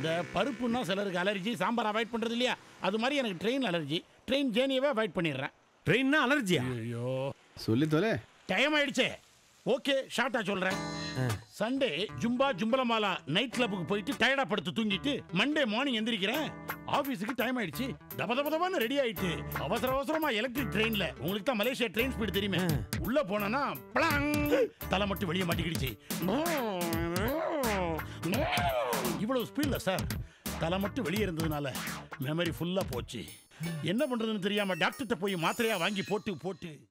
இந்த பருப்புன்னா சிலருக்கு allergy sambar avoid பண்றது இல்லையா அது மாதிரி எனக்கு ட்ரெயின் அலர்ஜி ட்ரெயின் ஜேர்னியவே அவாய்ட் பண்ணிடுறேன் ட்ரெயின்னா அலர்ஜியா ஐயோ சொல்லி தொலை டைம் ஆயிடுச்சே ஓகே ஷார்ட்டா சொல்றேன் சண்டே ஜும்பா ஜும்பலமாலா நைட் கிளப்புக்கு போயிட்டு டயர்டா படுத்து தூங்கிட்டு மண்டே மார்னிங் எந்திரிக்கிறேன் ஆபீஸுக்கு டைம் ஆயிடுச்சு தப தப தபான்னு ரெடி ஆயிட்டு அவசர அவசரமா எலக்ட்ரிக் ட்ரெயின்ல உங்களுக்கு தான் மலேசியா ட்ரெயின் ஸ்பீடு தெரியுமே உள்ள போனா பளாங் தலை மட்டும் வெளியே மாட்டிக்கிடுச்சு இவ்வளவு ஸ்பீட்ல சார் தலை மட்டும் வெளியே இருந்ததுனால மெமரி ஃபுல்லா போச்சு என்ன பண்றதுன்னு தெரியாம டாக்டர்கிட்ட போய் மாத்திரையா வாங்கி போட்டு போட்டு